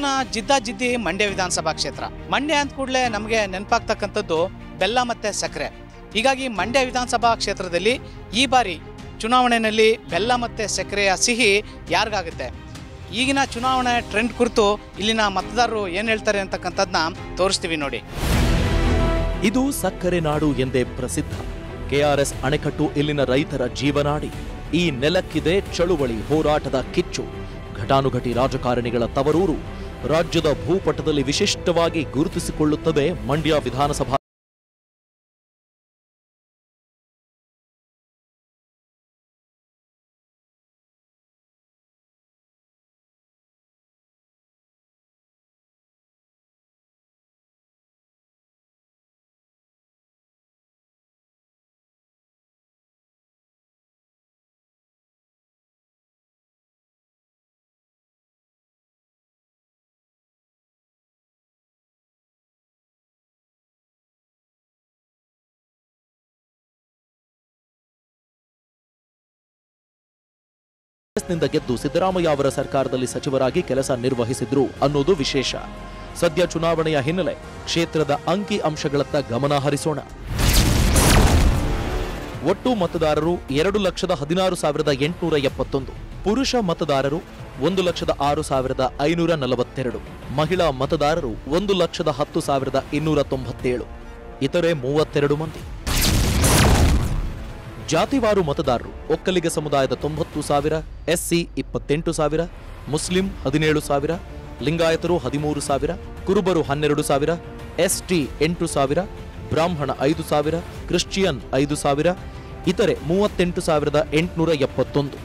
ದಿನ ಜಿದ್ದಾಜಿದ್ದಿ ಮಂಡ್ಯ ವಿಧಾನಸಭಾ ಕ್ಷೇತ್ರ ಮಂಡ್ಯ ಅಂದ ಕೂಡಲೇ ನಮಗೆ ನೆನಪಾಗ್ತಕ್ಕಂಥದ್ದು ಬೆಲ್ಲ ಮತ್ತೆ ಸಕ್ಕರೆ ಹೀಗಾಗಿ ಮಂಡ್ಯ ವಿಧಾನಸಭಾ ಕ್ಷೇತ್ರದಲ್ಲಿ ಈ ಬಾರಿ ಚುನಾವಣೆಯಲ್ಲಿ ಬೆಲ್ಲ ಮತ್ತೆ ಸಕ್ಕರೆಯ ಸಿಹಿ ಯಾರಿಗಾಗುತ್ತೆ ಈಗಿನ ಚುನಾವಣೆ ಟ್ರೆಂಡ್ ಕುರಿತು ಇಲ್ಲಿನ ಮತದಾರರು ಏನು ಹೇಳ್ತಾರೆ ಅಂತಕ್ಕಂಥದ್ದನ್ನ ತೋರಿಸ್ತೀವಿ ನೋಡಿ ಇದು ಸಕ್ಕರೆ ನಾಡು ಎಂದೇ ಪ್ರಸಿದ್ಧ ಕೆಆರ್ಎಸ್ ಅಣೆಕಟ್ಟು ಇಲ್ಲಿನ ರೈತರ ಜೀವನಾಡಿ ಈ ನೆಲಕ್ಕಿದೆ ಚಳುವಳಿ ಹೋರಾಟದ ಕಿಚ್ಚು ಘಟಾನುಘಟಿ ರಾಜಕಾರಣಿಗಳ ತವರೂರು ರಾಜ್ಯದ ಭೂಪಟದಲ್ಲಿ ವಿಶಿಷ್ಟವಾಗಿ ಗುರುತಿಸಿಕೊಳ್ಳುತ್ತದೆ ಮಂಡ್ಯ ವಿಧಾನಸಭಾ ಕಾಂಗ್ರೆಸ್ನಿಂದ ಗೆದ್ದು ಸಿದ್ದರಾಮಯ್ಯ ಅವರ ಸರ್ಕಾರದಲ್ಲಿ ಸಚಿವರಾಗಿ ಕೆಲಸ ನಿರ್ವಹಿಸಿದ್ರು ಅನ್ನೋದು ವಿಶೇಷ ಸದ್ಯ ಚುನಾವಣೆಯ ಹಿನ್ನೆಲೆ ಕ್ಷೇತ್ರದ ಅಂಕಿ ಅಂಶಗಳತ್ತ ಗಮನ ಹರಿಸೋಣ ಒಟ್ಟು ಮತದಾರರು ಎರಡು ಲಕ್ಷದ ಹದಿನಾರು ಸಾವಿರದ ಎಂಟುನೂರ ಎಪ್ಪತ್ತೊಂದು ಪುರುಷ ಮತದಾರರು ಒಂದು ಲಕ್ಷದ ಆರು ಸಾವಿರದ ಐನೂರ ನಲವತ್ತೆರಡು ಮಹಿಳಾ ಮತದಾರರು ಒಂದು ಲಕ್ಷದ ಹತ್ತು ಸಾವಿರದ ಇನ್ನೂರ ತೊಂಬತ್ತೇಳು ಇತರೆ ಮೂವತ್ತೆರಡು ಮಂದಿ ಜಾತಿವಾರು ಮತದಾರರು ಒಕ್ಕಲಿಗ ಸಮುದಾಯದ ತೊಂಬತ್ತು ಸಾವಿರ ಎಸ್ಸಿ ಇಪ್ಪತ್ತೆಂಟು ಸಾವಿರ ಮುಸ್ಲಿಂ ಹದಿನೇಳು ಸಾವಿರ ಲಿಂಗಾಯತರು ಹದಿಮೂರು ಸಾವಿರ ಕುರುಬರು ಹನ್ನೆರಡು ಸಾವಿರ ಎಸ್ಟಿ ಎಂಟು ಸಾವಿರ ಬ್ರಾಹ್ಮಣ ಐದು ಸಾವಿರ ಕ್ರಿಶ್ಚಿಯನ್ ಐದು ಸಾವಿರ ಇತರೆ ಮೂವತ್ತೆಂಟು ಸಾವಿರದ ಎಂಟುನೂರ ಎಪ್ಪತ್ತೊಂದು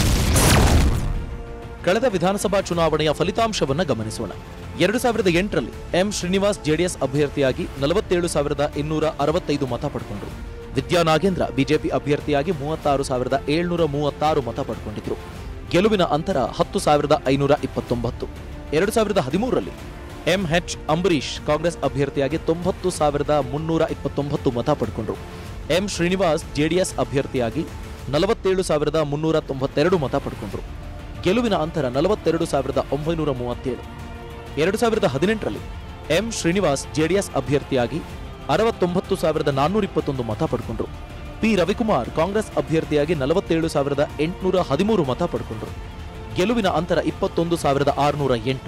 ಕಳೆದ ವಿಧಾನಸಭಾ ಚುನಾವಣೆಯ ಫಲಿತಾಂಶವನ್ನ ಗಮನಿಸೋಣ ಎರಡು ಸಾವಿರದ ಎಂಟರಲ್ಲಿ ಎಂ ಶ್ರೀನಿವಾಸ್ ಜೆಡಿಎಸ್ ಅಭ್ಯರ್ಥಿಯಾಗಿ ನಲವತ್ತೇಳು ಸಾವಿರದ ಇನ್ನೂರ ಅರವತ್ತೈದು ಮತ ಪಡ್ಕೊಂಡ್ರು ವಿದ್ಯಾ ನಾಗೇಂದ್ರ ಬಿಜೆಪಿ ಅಭ್ಯರ್ಥಿಯಾಗಿ ಮೂವತ್ತಾರು ಸಾವಿರದ ಏಳ್ನೂರ ಮೂವತ್ತಾರು ಮತ ಪಡ್ಕೊಂಡಿದ್ರು ಗೆಲುವಿನ ಅಂತರ ಹತ್ತು ಸಾವಿರದ ಐನೂರ ಇಪ್ಪತ್ತೊಂಬತ್ತು ಎರಡು ಸಾವಿರದ ಹದಿಮೂರರಲ್ಲಿ ಎಂಎಚ್ ಅಂಬರೀಶ್ ಕಾಂಗ್ರೆಸ್ ಅಭ್ಯರ್ಥಿಯಾಗಿ ತೊಂಬತ್ತು ಸಾವಿರದ ಮುನ್ನೂರ ಇಪ್ಪತ್ತೊಂಬತ್ತು ಮತ ಪಡ್ಕೊಂಡ್ರು ಎಂ ಶ್ರೀನಿವಾಸ್ ಜೆಡಿಎಸ್ ಅಭ್ಯರ್ಥಿಯಾಗಿ ನಲವತ್ತೇಳು ಸಾವಿರದ ಮುನ್ನೂರ ತೊಂಬತ್ತೆರಡು ಮತ ಪಡ್ಕೊಂಡ್ರು ಗೆಲುವಿನ ಅಂತರ ನಲವತ್ತೆರಡು ಸಾವಿರದ ಒಂಬೈನೂರ ಮೂವತ್ತೇಳು ಎರಡು ಸಾವಿರದ ಹದಿನೆಂಟರಲ್ಲಿ ಎಂ ಶ್ರೀನಿವಾಸ್ ಜೆಡಿಎಸ್ ಅಭ್ಯರ್ಥಿಯಾಗಿ ಅರವತ್ತೊಂಬತ್ತು ಸಾವಿರದ ನಾನ್ನೂರ ಇಪ್ಪತ್ತೊಂದು ಮತ ಪಡ್ಕೊಂಡ್ರು ಪಿ ರವಿಕುಮಾರ್ ಕಾಂಗ್ರೆಸ್ ಅಭ್ಯರ್ಥಿಯಾಗಿ ನಲವತ್ತೇಳು ಸಾವಿರದ ಎಂಟುನೂರ ಹದಿಮೂರು ಮತ ಪಡ್ಕೊಂಡ್ರು ಗೆಲುವಿನ ಅಂತರ ಇಪ್ಪತ್ತೊಂದು ಸಾವಿರದ ಆರುನೂರ ಎಂಟು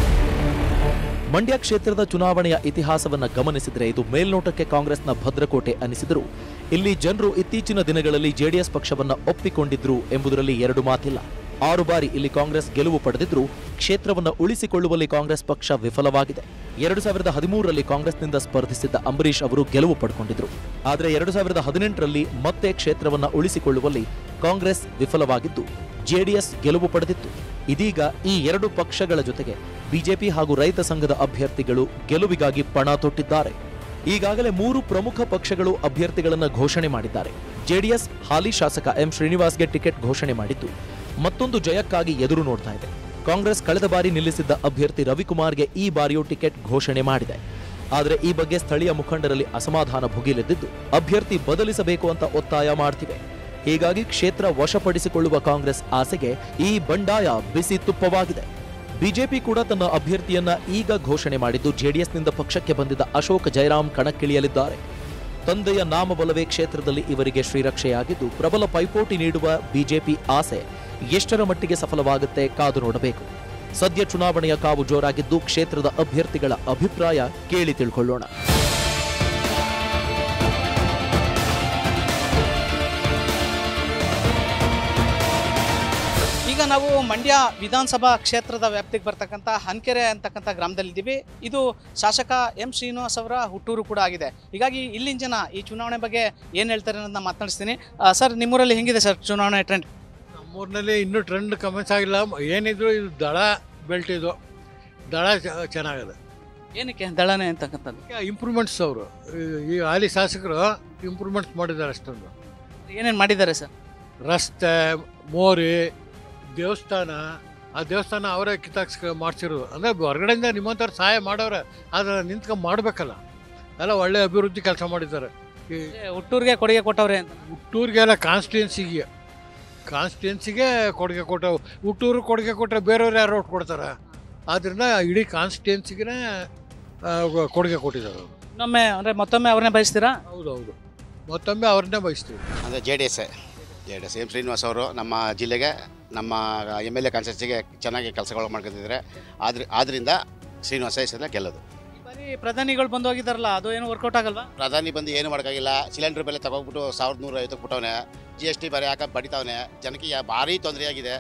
ಮಂಡ್ಯ ಕ್ಷೇತ್ರದ ಚುನಾವಣೆಯ ಇತಿಹಾಸವನ್ನ ಗಮನಿಸಿದರೆ ಇದು ಮೇಲ್ನೋಟಕ್ಕೆ ಕಾಂಗ್ರೆಸ್ನ ಭದ್ರಕೋಟೆ ಅನಿಸಿದರೂ ಇಲ್ಲಿ ಜನರು ಇತ್ತೀಚಿನ ದಿನಗಳಲ್ಲಿ ಜೆಡಿಎಸ್ ಪಕ್ಷವನ್ನ ಒಪ್ಪಿಕೊಂಡಿದ್ರು ಎಂಬುದರಲ್ಲಿ ಎರಡು ಮಾತಿಲ್ಲ ಆರು ಬಾರಿ ಇಲ್ಲಿ ಕಾಂಗ್ರೆಸ್ ಗೆಲುವು ಪಡೆದಿದ್ರೂ ಕ್ಷೇತ್ರವನ್ನ ಉಳಿಸಿಕೊಳ್ಳುವಲ್ಲಿ ಕಾಂಗ್ರೆಸ್ ಪಕ್ಷ ವಿಫಲವಾಗಿದೆ ಎರಡು ಸಾವಿರದ ಹದಿಮೂರರಲ್ಲಿ ಕಾಂಗ್ರೆಸ್ನಿಂದ ಸ್ಪರ್ಧಿಸಿದ್ದ ಅಂಬರೀಶ್ ಅವರು ಗೆಲುವು ಪಡ್ಕೊಂಡಿದ್ರು ಆದರೆ ಎರಡು ಸಾವಿರದ ಹದಿನೆಂಟರಲ್ಲಿ ಮತ್ತೆ ಕ್ಷೇತ್ರವನ್ನ ಉಳಿಸಿಕೊಳ್ಳುವಲ್ಲಿ ಕಾಂಗ್ರೆಸ್ ವಿಫಲವಾಗಿದ್ದು ಜೆಡಿಎಸ್ ಗೆಲುವು ಪಡೆದಿತ್ತು ಇದೀಗ ಈ ಎರಡು ಪಕ್ಷಗಳ ಜೊತೆಗೆ ಬಿಜೆಪಿ ಹಾಗೂ ರೈತ ಸಂಘದ ಅಭ್ಯರ್ಥಿಗಳು ಗೆಲುವಿಗಾಗಿ ಪಣ ತೊಟ್ಟಿದ್ದಾರೆ ಈಗಾಗಲೇ ಮೂರು ಪ್ರಮುಖ ಪಕ್ಷಗಳು ಅಭ್ಯರ್ಥಿಗಳನ್ನ ಘೋಷಣೆ ಮಾಡಿದ್ದಾರೆ ಜೆಡಿಎಸ್ ಹಾಲಿ ಶಾಸಕ ಎಂ ಶ್ರೀನಿವಾಸ್ಗೆ ಟಿಕೆಟ್ ಘೋಷಣೆ ಮಾಡಿದ್ದು ಮತ್ತೊಂದು ಜಯಕ್ಕಾಗಿ ಎದುರು ನೋಡ್ತಾ ಇದೆ ಕಾಂಗ್ರೆಸ್ ಕಳೆದ ಬಾರಿ ನಿಲ್ಲಿಸಿದ್ದ ಅಭ್ಯರ್ಥಿ ರವಿಕುಮಾರ್ಗೆ ಈ ಬಾರಿಯೂ ಟಿಕೆಟ್ ಘೋಷಣೆ ಮಾಡಿದೆ ಆದರೆ ಈ ಬಗ್ಗೆ ಸ್ಥಳೀಯ ಮುಖಂಡರಲ್ಲಿ ಅಸಮಾಧಾನ ಭುಗಿಲೆದ್ದಿದ್ದು ಅಭ್ಯರ್ಥಿ ಬದಲಿಸಬೇಕು ಅಂತ ಒತ್ತಾಯ ಮಾಡ್ತಿವೆ ಹೀಗಾಗಿ ಕ್ಷೇತ್ರ ವಶಪಡಿಸಿಕೊಳ್ಳುವ ಕಾಂಗ್ರೆಸ್ ಆಸೆಗೆ ಈ ಬಂಡಾಯ ಬಿಸಿ ತುಪ್ಪವಾಗಿದೆ ಬಿಜೆಪಿ ಕೂಡ ತನ್ನ ಅಭ್ಯರ್ಥಿಯನ್ನ ಈಗ ಘೋಷಣೆ ಮಾಡಿದ್ದು ಜೆಡಿಎಸ್ನಿಂದ ಪಕ್ಷಕ್ಕೆ ಬಂದಿದ್ದ ಅಶೋಕ್ ಜಯರಾಮ್ ಕಣಕ್ಕಿಳಿಯಲಿದ್ದಾರೆ ತಂದೆಯ ನಾಮಬಲವೇ ಕ್ಷೇತ್ರದಲ್ಲಿ ಇವರಿಗೆ ಶ್ರೀರಕ್ಷೆಯಾಗಿದ್ದು ಪ್ರಬಲ ಪೈಪೋಟಿ ನೀಡುವ ಬಿಜೆಪಿ ಆಸೆ ಎಷ್ಟರ ಮಟ್ಟಿಗೆ ಸಫಲವಾಗುತ್ತೆ ಕಾದು ನೋಡಬೇಕು ಸದ್ಯ ಚುನಾವಣೆಯ ಕಾವು ಜೋರಾಗಿದ್ದು ಕ್ಷೇತ್ರದ ಅಭ್ಯರ್ಥಿಗಳ ಅಭಿಪ್ರಾಯ ಕೇಳಿ ತಿಳ್ಕೊಳ್ಳೋಣ ಈಗ ನಾವು ಮಂಡ್ಯ ವಿಧಾನಸಭಾ ಕ್ಷೇತ್ರದ ವ್ಯಾಪ್ತಿಗೆ ಬರ್ತಕ್ಕಂಥ ಹನ್ಕೆರೆ ಅಂತಕ್ಕಂಥ ಗ್ರಾಮದಲ್ಲಿದ್ದೀವಿ ಇದು ಶಾಸಕ ಎಂ ಶ್ರೀನಿವಾಸ್ ಅವರ ಹುಟ್ಟೂರು ಕೂಡ ಆಗಿದೆ ಹೀಗಾಗಿ ಇಲ್ಲಿನ ಜನ ಈ ಚುನಾವಣೆ ಬಗ್ಗೆ ಏನು ಹೇಳ್ತಾರೆ ಅನ್ನೋದನ್ನ ಮಾತನಾಡಿಸ್ತೀನಿ ಆ, ಸರ್ ನಿಮ್ಮೂರಲ್ಲಿ ಹೆಂಗಿದೆ ಸರ್ ಚುನಾವಣೆ ಟ್ರೆಂಡ್ ನಮ್ಮೂರಿನಲ್ಲಿ ಇನ್ನೂ ಟ್ರೆಂಡ್ ಕಮೆಂಟ್ಸ್ ಆಗಿಲ್ಲ ಏನಿದ್ರು ಇದು ದಳ ಬೆಲ್ಟ್ ಇದು ದಳ ಚ- ಚೆನ್ನಾಗಿದೆ ಏನಕ್ಕೆ ದಳನೆ ಅಂತಕ್ಕಂಥದ್ದು ಇಂಪ್ರೂವ್ಮೆಂಟ್ಸ್ ಅವರು ಈ ಹಾಲಿ ಶಾಸಕರು ಇಂಪ್ರೂವ್ಮೆಂಟ್ಸ್ ಮಾಡಿದ್ದಾರೆ ಅಷ್ಟೊಂದು ಏನೇನು ಮಾಡಿದ್ದಾರೆ ಸರ್ ರಸ್ತೆ ಮೋರಿ ದೇವಸ್ಥಾನ ಆ ದೇವಸ್ಥಾನ ಅವರೇ ಕಿತ್ತಾಕ್ಸ್ ಮಾಡ್ಸಿರೋದು ಅಂದರೆ ಹೊರಗಡೆಯಿಂದ ನಿಮ್ಮಂಥವ್ರು ಸಹಾಯ ಮಾಡೋರೆ ಆದರೆ ನಿಂತ್ಕೊಂಡು ಮಾಡಬೇಕಲ್ಲ ಎಲ್ಲ ಒಳ್ಳೆ ಅಭಿವೃದ್ಧಿ ಕೆಲಸ ಮಾಡಿದ್ದಾರೆ ಈ ಹುಟ್ಟೂರಿಗೆ ಕೊಡುಗೆ ಕೊಟ್ಟವ್ರೆ ಅಂತ ಹುಟ್ಟೂರಿಗೆಲ್ಲ ಕಾನ್ಸ್ಟಿಟ್ಯೂನ್ಸಿಗೆ ಕಾನ್ಸ್ಟಿಟ್ಯೂನ್ಸಿಗೆ ಕೊಡುಗೆ ಕೊಟ್ಟವು ಹುಟ್ಟೂರು ಕೊಡುಗೆ ಕೊಟ್ಟರೆ ಬೇರೆಯವ್ರು ಯಾರು ಓಟ್ ಕೊಡ್ತಾರೆ ಆದ್ದರಿಂದ ಇಡೀ ಕಾನ್ಸ್ಟಿಟ್ಯೂನ್ಸಿಗೆ ಕೊಡುಗೆ ಕೊಟ್ಟಿದ್ದಾರೆ ಅವರು ಇನ್ನೊಮ್ಮೆ ಅಂದರೆ ಮತ್ತೊಮ್ಮೆ ಅವ್ರನ್ನೇ ಬಯಸ್ತೀರಾ ಹೌದೌದು ಮತ್ತೊಮ್ಮೆ ಅವ್ರನ್ನೇ ಬಯಸ್ತೀವಿ ಅಂದರೆ J D S J D S M Srinivas ಅವರು ನಮ್ಮ ಜಿಲ್ಲೆಗೆ ನಮ್ಮ ಎಮ್ ಎಲ್ ಎ ಕಾನ್ಸ್ಟಿಟ್ಯೂನ್ಸಿಗೆ ಚೆನ್ನಾಗಿ ಕೆಲಸಗಳು ಮಾಡ್ಕೊಂಡಿದ್ದಾರೆ ಆದ್ರ ಆದ್ದರಿಂದ ಶ್ರೀನಿವಾಸ ಈ ಸಲ ಗೆಲ್ಲೋದು ಈ ಬಾರಿ ಪ್ರಧಾನಿಗಳು ಬಂದು ಹೋಗಿದಾರಲ್ಲ ಅದು ಏನು ವರ್ಕೌಟ್ ಆಗಲ್ವಾ ಪ್ರಧಾನಿ ಬಂದು ಏನು ಮಾಡೋಕ್ಕಾಗಿಲ್ಲ ಸಿಲಿಂಡ್ರ್ ಬೆಲೆ ತಗೋಗ್ಬಿಟ್ಟು ಸಾವಿರದ ನೂರ ಐವತ್ತಕ್ಕೆ ಬಿಟ್ಟವನೆ ಜಿ ಎಸ್ ಟಿ ಬೇರೆ ಯಾಕೆ ಬಡಿತಾವನೆ ಜನಕ್ಕೆ ಯಾ- ಭಾರಿ ತೊಂದರೆಯಾಗಿದೆ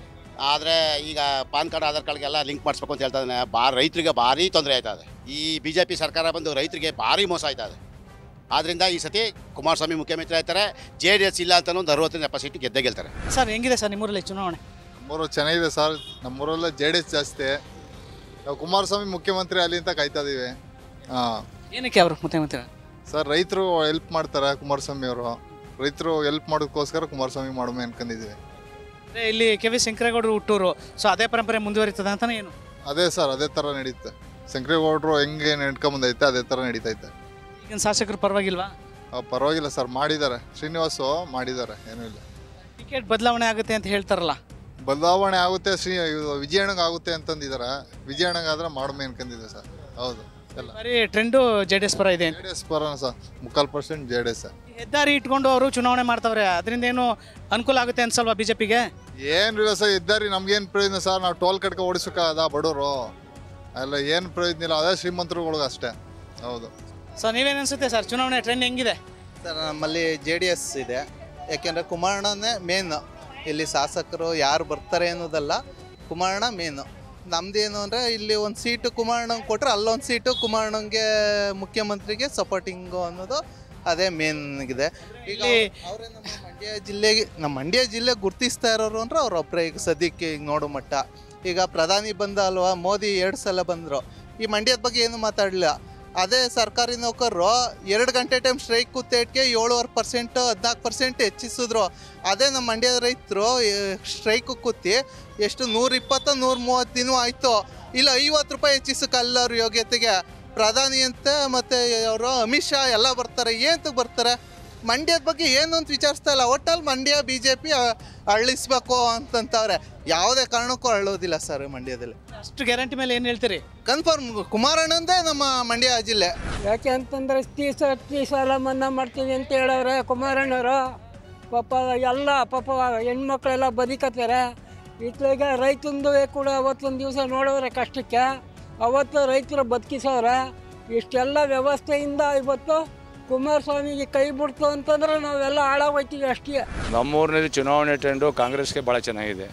ಆದರೆ ಈಗ ಪಾನ್ ಕಾರ್ಡ್ ಆಧಾರ್ ಕಾರ್ಡ್ಗೆಲ್ಲ ಲಿಂಕ್ ಮಾಡಿಸ್ಬೇಕು ಅಂತ ಹೇಳ್ತಾ ಇದ್ದಾನೆ ಬಾ ರೈತರಿಗೆ ಭಾರಿ ತೊಂದರೆ ಆಯ್ತಾ ಇದೆ ಈ ಬಿ ಜೆ ಪಿ ಸರ್ಕಾರ ಬಂದು ರೈತರಿಗೆ ಭಾರಿ ಮೋಸ ಆಯ್ತಾ ಇದೆ ಆದ್ದರಿಂದ ಈ ಸತಿ ಕುಮಾರಸ್ವಾಮಿ ಮುಖ್ಯಮಂತ್ರಿ ಆಯ್ತಾರೆ ಜೆ ಡಿ ಎಸ್ ಇಲ್ಲ ಅಂತ ಒಂದು ಅರವತ್ತರಿಂದ ಎಪ್ಪತ್ತು ಸೀಟ್ ಗೆದ್ದೇ ಗೆಲ್ತಾರೆ ಸರ್ ಹೆಂಗಿದೆ ಸರ್ ನಿಮ್ಮೂರಲ್ಲಿ ಚುನಾವಣೆ ನಮ್ಮೂರು ಚೆನ್ನಾಗಿದೆ ಸರ್ ನಮ್ಮೂರಲ್ಲ ಜೆ ಡಿ ಎಸ್ ಜಾಸ್ತಿ ನಾವು ಕುಮಾರಸ್ವಾಮಿ ಮುಖ್ಯಮಂತ್ರಿ ಅಲ್ಲಿ ಅಂತ ಕಾಯ್ತಾ ಇದೀವಿ ಹಾಂ ಏನಕ್ಕೆ ಅವರು ಮುಖ್ಯಮಂತ್ರಿ ಸರ್ ರೈತರು ಹೆಲ್ಪ್ ಮಾಡ್ತಾರೆ ಕುಮಾರಸ್ವಾಮಿ ಅವರು ರೈತರು ಹೆಲ್ಪ್ ಮಾಡೋದಕ್ಕೋಸ್ಕರ ಕುಮಾರಸ್ವಾಮಿ ಮಾಡೋಮೆ ಅನ್ಕೊಂಡಿದ್ದೀವಿ ಅಂದರೆ ಇಲ್ಲಿ ಕೆ ವಿ ಶಂಕರೇಗೌಡರು ಹುಟ್ಟೂರು ಸೊ ಅದೇ ಪರಂಪರೆ ಮುಂದುವರಿತದೆ ಅಂತಾನೆ ಏನು ಅದೇ ಸರ್ ಅದೇ ಥರ ನಡೀತೆ ಶಂಕರೇಗೌಡರು ಹೆಂಗೆ ನಡ್ಕೊಂಬಂದೈತೆ ಅದೇ ಥರ ನಡೀತೈತೆ ಈಗಿನ ಶಾಸಕರು ಪರವಾಗಿಲ್ವಾ ಆ, ಪರವಾಗಿಲ್ಲ ಸರ್ ಮಾಡಿದ್ದಾರೆ ಶ್ರೀನಿವಾಸು ಮಾಡಿದ್ದಾರೆ ಏನೂ ಇಲ್ಲ ಟಿಕೆಟ್ ಬದಲಾವಣೆ ಆಗುತ್ತೆ ಅಂತ ಹೇಳ್ತಾರಲ್ಲ ಬದಲಾವಣೆ ಆಗುತ್ತೆ ಶ್ರೀ ಇದು ವಿಜಯಣ್ಣಗೆ ಆಗುತ್ತೆ ಅಂತಂದಿದ್ದಾರೆ ವಿಜಯಣ್ಣಗೆ ಆದ್ರೆ ಮಾಡೋಮೆ ಅನ್ಕೊಂಡಿದ್ದೆ ಸರ್ ಹೌದು ಎಲ್ಲ ಬರೀ ಟ್ರೆಂಡು ಜೆ ಡಿ ಎಸ್ ಪರ ಇದೆ ಅಂತ ಜೆ ಡಿ ಎಸ್ ಬರೋಣ ಸರ್ ಮುಕ್ಕಾಲು ಪರ್ಸೆಂಟ್ ಜೆ ಡಿ ಎಸ್ ಈ ಹೆದ್ದಾರಿ ಇಟ್ಕೊಂಡು ಅವರು ಚುನಾವಣೆ ಮಾಡ್ತಾವ್ರೆ ಅದರಿಂದ ಏನು ಅನುಕೂಲ ಆಗುತ್ತೆ ಅನ್ಸಲ್ವಾ ಬಿಜೆಪಿಗೆ ಏನು ಇಲ್ಲ ಸರ್ ಇದ್ದಾರಿ ನಮ್ಗೇನು ಪ್ರಯೋಜನ ಸರ್ ನಾವು ಟೋಲ್ ಕಟ್ಕ ಓಡಿಸೋಕ್ಕಾಗದ ಬಡವರು ಅಲ್ಲ ಏನು ಪ್ರಯೋಜನ ಇಲ್ಲ ಅದೇ ಶ್ರೀಮಂತರುಗಳಿಗೆ ಅಷ್ಟೇ ಹೌದು ಸೊ ನೀವೇನು ಅನ್ಸುತ್ತೆ ಸರ್ ಚುನಾವಣೆ ಟ್ರೆಂಡ್ ಹೆಂಗಿದೆ ಸರ್ ನಮ್ಮಲ್ಲಿ ಜೆ ಡಿ ಎಸ್ ಇದೆ ಯಾಕೆಂದರೆ ಕುಮಾರಣ್ಣನೇ ಮೇನ್ ಇಲ್ಲಿ ಶಾಸಕರು ಯಾರು ಬರ್ತಾರೆ ಅನ್ನೋದಲ್ಲ ಕುಮಾರಣ್ಣ ಮೇನು ನಮ್ದೇನು ಅಂದರೆ ಇಲ್ಲಿ ಒಂದು ಸೀಟು ಕುಮಾರಣ್ಣಂಗೆ ಕೊಟ್ಟರೆ ಅಲ್ಲೊಂದು ಸೀಟು ಕುಮಾರಣ್ಣಂಗೆ ಮುಖ್ಯಮಂತ್ರಿಗೆ ಸಪೋರ್ಟಿಂಗು ಅನ್ನೋದು ಅದೇ ಮೇನ್ ಇದೆ ಈಗ ಇಲ್ಲಿ- ಅವರೇ ನಮ್ಮ ಮಂಡ್ಯ ಜಿಲ್ಲೆಗೆ ನಮ್ಮ ಮಂಡ್ಯ ಜಿಲ್ಲೆ ಗುರ್ತಿಸ್ತಾ ಇರೋರು ಅಂದ್ರೆ ಅವ್ರೊಬ್ಬರೇ ಈಗ ಸದ್ಯಕ್ಕೆ ಈಗ ನೋಡೋ ಮಟ್ಟ ಈಗ ಪ್ರಧಾನಿ ಬಂದ ಅಲ್ವಾ ಮೋದಿ ಎರಡು ಸಲ ಬಂದರು ಈ ಮಂಡ್ಯದ ಬಗ್ಗೆ ಏನು ಮಾತಾಡಲಿಲ್ಲ ಅದೇ ಸರ್ಕಾರಿ ನೌಕರರು ಎರಡು ಗಂಟೆ ಟೈಮ್ ಸ್ಟ್ರೈಕ್ ಕೂತೇಟ್ಗೆ ಏಳುವರೆ ಪರ್ಸೆಂಟ್ ಹದಿನಾಲ್ಕು ಪರ್ಸೆಂಟ್ ಹೆಚ್ಚಿಸಿದ್ರು ಅದೇ ನಮ್ಮ ಮಂಡ್ಯದ ರೈತರು ಸ್ಟ್ರೈಕ್ ಕೂತಿ ಎಷ್ಟು ನೂರ ಇಪ್ಪತ್ತು ನೂರ ಮೂವತ್ತು ದಿನ ಆಯಿತು ಇಲ್ಲ ಐವತ್ತು ರೂಪಾಯಿ ಹೆಚ್ಚಿಸಕ್ಕೆ ಅಲ್ಲವ್ರ ಯೋಗ್ಯತೆಗೆ ಪ್ರಧಾನಿ ಅಂತ ಮತ್ತು ಅವರು ಅಮಿತ್ ಶಾ ಎಲ್ಲ ಬರ್ತಾರೆ ಏನಂತ ಬರ್ತಾರೆ ಮಂಡ್ಯದ ಬಗ್ಗೆ ಏನು ಅಂತ ವಿಚಾರಿಸ್ತಾ ಇಲ್ಲ ಒಟ್ಟಲ್ಲಿ ಮಂಡ್ಯ ಬಿ ಜೆ ಪಿ ಅಳಿಸ್ಬೇಕು ಅಂತಂತವ್ರೆ ಯಾವುದೇ ಕಾರಣಕ್ಕೂ ಅಳ್ಳೋದಿಲ್ಲ ಸರ್ ಮಂಡ್ಯದಲ್ಲಿ ಅಷ್ಟು ಗ್ಯಾರಂಟಿ ಮೇಲೆ ಏನು ಹೇಳ್ತೀರಿ ಕನ್ಫರ್ಮ್ ಕುಮಾರಣ್ಣಂದೇ ನಮ್ಮ ಮಂಡ್ಯ ಜಿಲ್ಲೆ ಯಾಕೆ ಅಂತಂದ್ರೆ ತೀ ಸ ತೀ ಸಾಲ ಮನ್ನಾ ಮಾಡ್ತೀವಿ ಅಂತ ಹೇಳವ್ರೆ ಕುಮಾರಣ್ಣವರು ಪಾಪ ಎಲ್ಲ ಪಾಪ ಹೆಣ್ಮಕ್ಳೆಲ್ಲ ಬದುಕತ್ತಾರೆ ಇತ್ಲಾಗ ರೈತಂದು ಕೂಡ ಅವತ್ತೊಂದು ದಿವಸ ನೋಡೋರೆ ಕಷ್ಟಕ್ಕೆ ಅವತ್ತು ರೈತರು ಬದುಕಿಸವ್ರೆ ಇಷ್ಟೆಲ್ಲ ವ್ಯವಸ್ಥೆಯಿಂದ ಇವತ್ತು ಕುಮಾರಸ್ವಾಮಿಗೆ ಕೈ ಬಿಡ್ತು ಅಂತಂದ್ರೆ ನಾವೆಲ್ಲ ಹಾಳಾಗೋಯ್ತೀವಿ ಅಷ್ಟೇ ನಮ್ಮೂರಿನಲ್ಲಿ ಚುನಾವಣೆ ಟ್ರೆಂಡು ಕಾಂಗ್ರೆಸ್ಗೆ ಭಾಳ ಚೆನ್ನಾಗಿದೆ